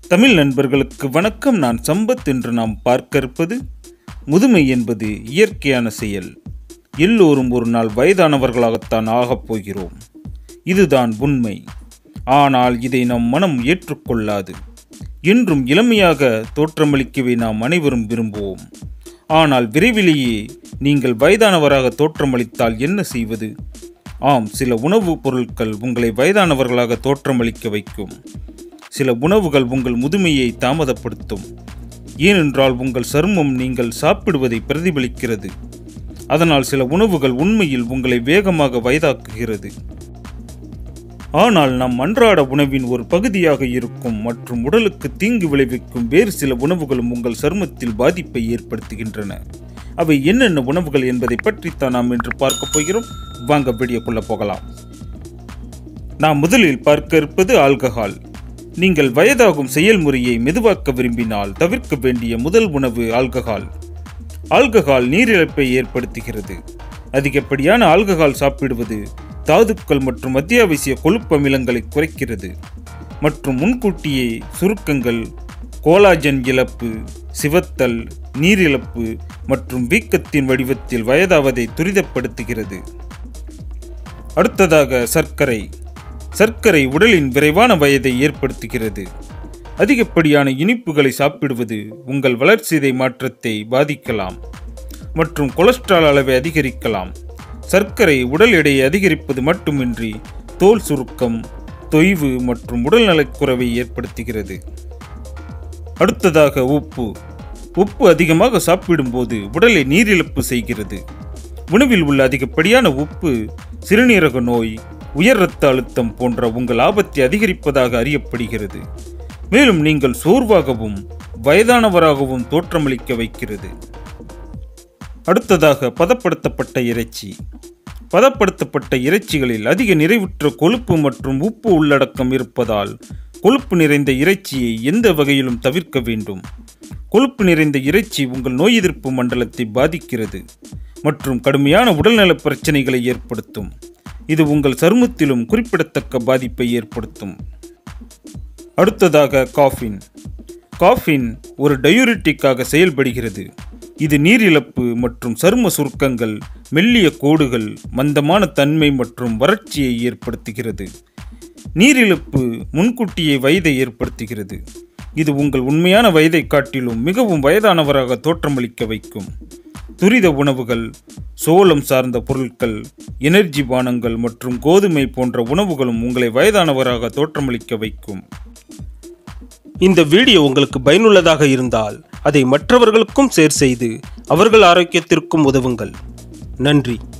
தமிழ் நண்பர்களுக்கு வணக்கம் நான் சம்பத் என்று நாம் பார்க்க இருப்பது முதுமை என்பது இயற்கையான செயல் எல்லோரும் ஒரு நாள் வயதானவர்களாகத்தான் ஆகப் போகிறோம் இதுதான் உண்மை ஆனால் இதை நம் மனம் ஏற்றுக்கொள்ளாது என்றும் இளமையாக தோற்றமளிக்கவே நாம் அனைவரும் விரும்புவோம் ஆனால் விரைவிலேயே நீங்கள் வயதானவராக தோற்றமளித்தால் என்ன செய்வது ஆம் சில உணவுப் பொருட்கள் உங்களை வயதானவர்களாக தோற்றமளிக்க வைக்கும் சில உணவுகள் உங்கள் முதுமையை தாமதப்படுத்தும் ஏனென்றால் உங்கள் சருமம் நீங்கள் சாப்பிடுவதை பிரதிபலிக்கிறது அதனால் சில உணவுகள் உண்மையில் உங்களை வேகமாக வயதாக்குகிறது ஆனால் நம் அன்றாட உணவின் ஒரு பகுதியாக இருக்கும் மற்றும் உடலுக்கு தீங்கு விளைவிக்கும் வேறு சில உணவுகளும் உங்கள் சருமத்தில் பாதிப்பை ஏற்படுத்துகின்றன அவை என்னென்ன உணவுகள் என்பதை பற்றித்தான் நாம் இன்று பார்க்க போகிறோம் வாங்க வீடியோக்குள்ள போகலாம் நாம் முதலில் பார்க்க இருப்பது ஆல்கஹால் நீங்கள் வயதாகும் செயல்முறையை மெதுவாக்க விரும்பினால் தவிர்க்க வேண்டிய முதல் உணவு ஆல்கஹால் ஆல்கஹால் நீரிழப்பை ஏற்படுத்துகிறது அதிகப்படியான ஆல்கஹால் சாப்பிடுவது தாதுக்கள் மற்றும் அத்தியாவசிய கொழுப்பு அமிலங்களை குறைக்கிறது மற்றும் முன்கூட்டியே சுருக்கங்கள் கோலாஜன் இழப்பு சிவத்தல் நீரிழப்பு மற்றும் வீக்கத்தின் வடிவத்தில் வயதாவதை துரிதப்படுத்துகிறது அடுத்ததாக சர்க்கரை சர்க்கரை உடலின் விரைவான வயதை ஏற்படுத்துகிறது அதிகப்படியான இனிப்புகளை சாப்பிடுவது உங்கள் வளர்சிதை மாற்றத்தை பாதிக்கலாம் மற்றும் கொலஸ்ட்ரால் அளவை அதிகரிக்கலாம் சர்க்கரை உடல் எடையை அதிகரிப்பது மட்டுமின்றி தோல் சுருக்கம் தொய்வு மற்றும் உடல்நலக்குறைவை ஏற்படுத்துகிறது அடுத்ததாக உப்பு உப்பு அதிகமாக சாப்பிடும்போது உடலை நீரிழப்பு செய்கிறது உணவில் உள்ள அதிகப்படியான உப்பு சிறுநீரக நோய் உயர் இரத்த அழுத்தம் போன்ற உங்கள் ஆபத்தை அதிகரிப்பதாக அறியப்படுகிறது மேலும் நீங்கள் சோர்வாகவும் வயதானவராகவும் தோற்றமளிக்க வைக்கிறது அடுத்ததாக பதப்படுத்தப்பட்ட இறைச்சி பதப்படுத்தப்பட்ட இறைச்சிகளில் அதிக நிறைவுற்ற கொழுப்பு மற்றும் உப்பு உள்ளடக்கம் இருப்பதால் கொழுப்பு நிறைந்த இறைச்சியை எந்த வகையிலும் தவிர்க்க வேண்டும் கொழுப்பு நிறைந்த இறைச்சி உங்கள் நோய் எதிர்ப்பு மண்டலத்தை பாதிக்கிறது மற்றும் கடுமையான உடல்நல பிரச்சனைகளை ஏற்படுத்தும் இது உங்கள் சருமத்திலும் குறிப்பிடத்தக்க பாதிப்பை ஏற்படுத்தும் அடுத்ததாக காஃபின் காஃபின் ஒரு டயூரிட்டிக்காக செயல்படுகிறது இது நீரிழப்பு மற்றும் சரும சுருக்கங்கள் மெல்லிய கோடுகள் மந்தமான தன்மை மற்றும் வறட்சியை ஏற்படுத்துகிறது நீரிழப்பு முன்கூட்டியே வயதை ஏற்படுத்துகிறது இது உங்கள் உண்மையான வயதை காட்டிலும் மிகவும் வயதானவராக தோற்றமளிக்க வைக்கும் துரித உணவுகள் சோளம் சார்ந்த பொருட்கள் எனர்ஜி பானங்கள் மற்றும் கோதுமை போன்ற உணவுகளும் உங்களை வயதானவராக தோற்றமளிக்க வைக்கும் இந்த வீடியோ உங்களுக்கு பயனுள்ளதாக இருந்தால் அதை மற்றவர்களுக்கும் ஷேர் செய்து அவர்கள் ஆரோக்கியத்திற்கும் உதவுங்கள் நன்றி